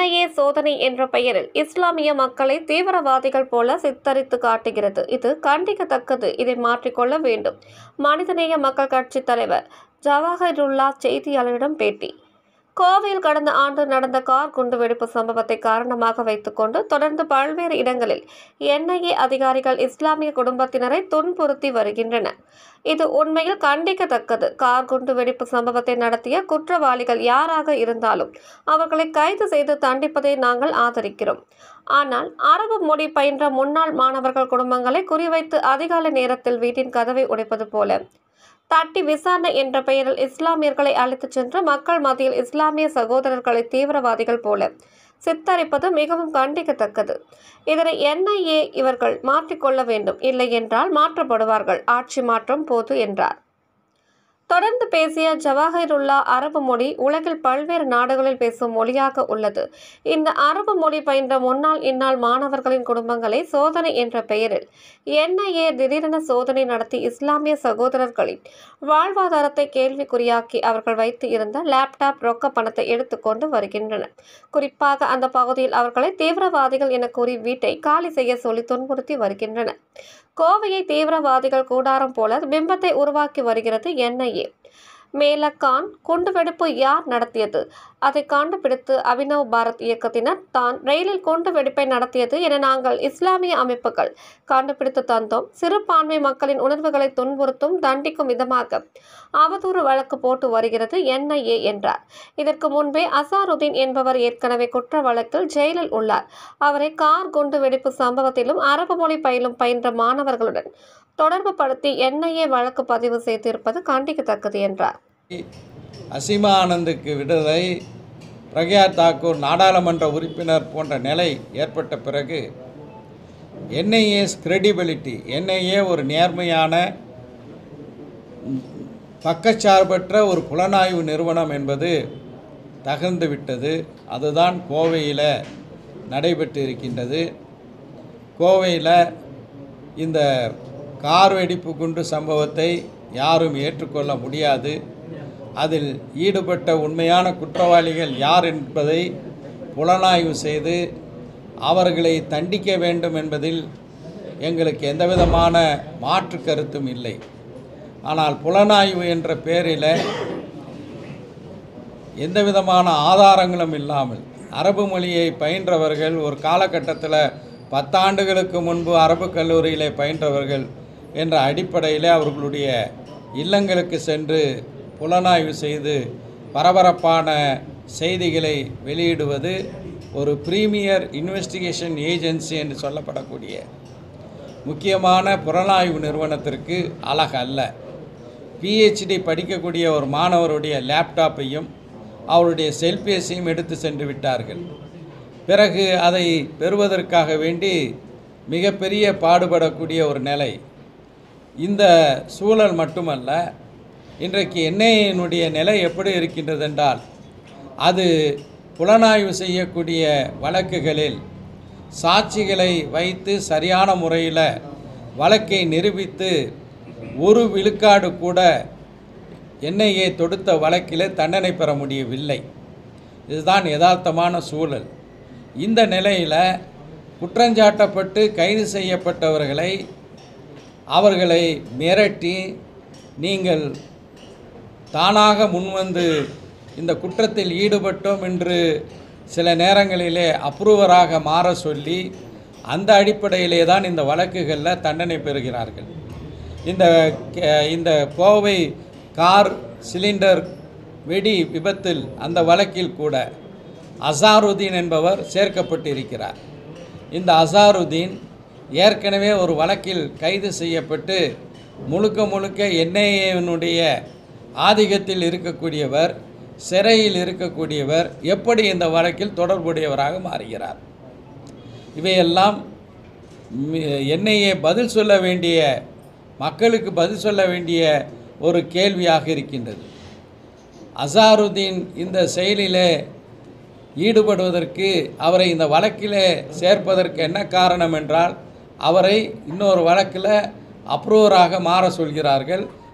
NIA சோதனை என்ற பெயரில் இஸ்லாமிய மக்களை தீவிரவாதிகள் போல சித்தரித்து காட்டுகிறது இது கண்டிக்கத்தக்கது இதை மாற்றிக்கொள்ள வேண்டும் மனிதநேய மக்கள் கட்சி தலைவர் ஜவாஹருல்லா செய்தியாளரிடம் பேட்டி கோவையில் கடந்த ஆண்டு நடந்த கார் குண்டுவெடிப்பு சம்பவத்தை காரணமாக வைத்துக்கொண்டு தொடர்ந்து பல்வேறு இடங்களில் என்ஐஏ அதிகாரிகள் இஸ்லாமிய குடும்பத்தினரை துன்புறுத்தி வருகின்றனர் இது உண்மையில் கண்டிக்கத்தக்கது கார் குண்டுவெடிப்பு சம்பவத்தை நடத்திய குற்றவாளிகள் யாராக இருந்தாலும் அவர்களை கைது செய்து தண்டிப்பதை நாங்கள் ஆதரிக்கிறோம் ஆனால் அரபு மொழி பயின்ற முன்னாள் மாணவர்கள் குடும்பங்களை குறிவைத்து அதிகாலை நேரத்தில் வீட்டின் கதவை உடைப்பது போல தட்டி விசாரணை என்ற பெயரில் இஸ்லாமியர்களை அழைத்துச் சென்று மக்கள் மத்தியில் இஸ்லாமிய சகோதரர்களை தீவிரவாதிகள் போல சித்தரிப்பது மிகவும் கண்டிக்கத்தக்கது இதனை என்ஐஏ இவர்கள் மாற்றிக்கொள்ள வேண்டும் இல்லை என்றால் மாற்றப்படுவார்கள் ஆட்சி மாற்றம் போது என்றார் தொடர்ந்து பேசிய ஜவாஹிருல்லா அரபு மொழி உலகில் பல்வேறு நாடுகளில் பேசும் மொழியாக உள்ளது இந்த அரபு மொழி பயின்ற முன்னாள் இந்நாள் மாணவர்களின் குடும்பங்களை சோதனை என்ற பெயரில் என்ஐஏ திடீரென சோதனை நடத்தி இஸ்லாமிய சகோதரர்களின் வாழ்வாதாரத்தை கேள்விக்குறியாக்கி அவர்கள் வைத்து இருந்த லேப்டாப் ரொக்க பணத்தை எடுத்துக்கொண்டு வருகின்றனர் குறிப்பாக அந்த பகுதியில் அவர்களை தீவிரவாதிகள் என கூறி வீட்டை காலி செய்ய சொல்லி துன்புறுத்தி வருகின்றனர் கோவையை தீவிரவாதிகள் கூடாரம் போல பிம்பத்தை உருவாக்கி வருகிறது என்ஐஏ மேலக்கான் குண்டுவெடிப்பு யார் நடத்தியது அதை கண்டுபிடித்து அபினவ் பாரத் இயக்கத்தினர் தான் ரயிலில் குண்டுவெடிப்பை நடத்தியது என நாங்கள் இஸ்லாமிய அமைப்புகள் கண்டுபிடித்து தந்தோம் சிறுபான்மை மக்களின் உணர்வுகளை துன்புறுத்தும் தண்டிக்கும் விதமாக அவதூறு வழக்கு போட்டு வருகிறது என்ஐஏ என்றார் இதற்கு முன்பே அசாருதீன் என்பவர் ஏற்கனவே குற்ற வழக்கில் ஜெயிலில் உள்ளார் அவரை கார் குண்டு வெடிப்பு சம்பவத்திலும் அரபு மொழி பயிலும் பயின்ற மாணவர்களுடன் தொடர்பு படுத்தி என்ஐஏ வழக்கு பதிவு செய்திருப்பது கண்டிக்கத்தக்கது என்றார் அசீமா ஆனந்துக்கு விடுதலை பிரக்யா தாக்கூர் நாடாளுமன்ற உறுப்பினர் போன்ற நிலை ஏற்பட்ட பிறகு என்ஐஏஸ் கிரெடிபிலிட்டி என்ஐஏ ஒரு நேர்மையான ம், பக்கச்சார்பற்ற ஒரு புலனாய்வு நிறுவனம் என்பது தகர்ந்து விட்டது அதுதான் கோவையில் நடைபெற்று இருக்கின்றது கோவையில் இந்த கார் வெடிப்பு குண்டு சம்பவத்தை யாரும் ஏற்றுக்கொள்ள முடியாது அதில் ஈடுபட்ட உண்மையான குற்றவாளிகள் யார் என்பதை புலனாய்வு செய்து அவர்களை தண்டிக்க வேண்டும் என்பதில் எங்களுக்கு எந்தவிதமான மாற்று கருத்தும் இல்லை ஆனால் புலனாய்வு என்ற பெயரில் எந்த விதமான ஆதாரங்களும் இல்லாமல் அரபு மொழியை பயின்றவர்கள் ஒரு காலகட்டத்தில் பத்தாண்டுகளுக்கு முன்பு அரபு கல்லூரியிலே பயின்றவர்கள் என்ற அடிப்படையில் அவர்களுடைய இல்லங்களுக்கு சென்று புலனாய்வு செய்து பரபரப்பான செய்திகளை வெளியிடுவது ஒரு பிரீமியர் இன்வெஸ்டிகேஷன் ஏஜென்சி என்று சொல்லப்படக்கூடிய முக்கியமான புலனாய்வு நிறுவனத்திற்கு அழகல்ல பிஹெச்டி படிக்கக்கூடிய ஒரு மாணவருடைய லேப்டாப்பையும் அவருடைய செல்பேசியும் எடுத்து சென்று விட்டார்கள் பிறகு அதை பெறுவதற்காக வேண்டி மிகப்பெரிய பாடுபடக்கூடிய ஒரு நிலை இந்த சூழல் மட்டுமல்ல இன்றைக்கு என்ஐஏனுடைய நிலை எப்படி இருக்கின்றது என்றால் அது புலனாய்வு செய்யக்கூடிய வழக்குகளில் சாட்சிகளை வைத்து சரியான முறையில் வழக்கை நிரூபித்து ஒரு விழுக்காடு கூட என்ஐஏ தொடுத்த வழக்கில் தண்டனை பெற முடியவில்லை இதுதான் யதார்த்தமான சூழல் இந்த நிலையில் குற்றஞ்சாட்டப்பட்டு கைது செய்யப்பட்டவர்களை அவர்களை மிரட்டி நீங்கள் தானாக முன்வந்து இந்த குற்றத்தில் ஈடுபட்டோம் என்று சில நேரங்களிலே அப்ரூவராக மாற சொல்லி அந்த அடிப்படையிலே தான் இந்த வழக்குகளில் தண்டனை பெறுகிறார்கள் இந்த கே- இந்த கோவை கார் சிலிண்டர் வெடி விபத்தில் அந்த வழக்கில் கூட அசாருதீன் என்பவர் சேர்க்கப்பட்டிருக்கிறார் இந்த அசாருதீன் ஏற்கனவே ஒரு வழக்கில் கைது செய்யப்பட்டு முழுக்க முழுக்க என்ஐஏனுடைய ஆதிக்கத்தில் இருக்கக்கூடியவர் சிறையில் இருக்கக்கூடியவர் எப்படி இந்த வழக்கில் தொடர்புடையவராக மாறுகிறார் இவையெல்லாம் என்ஐஏ பதில் சொல்ல வேண்டிய மக்களுக்கு பதில் சொல்ல வேண்டிய ஒரு கேள்வியாக இருக்கின்றது அசாருதீன் இந்த செயலிலே ஈடுபடுவதற்கு அவரை இந்த வழக்கிலே சேர்ப்பதற்கு என்ன காரணம் என்றால் அவரை இன்னொரு வழக்கில் அப்ரூவராக மாற சொல்கிறார்கள்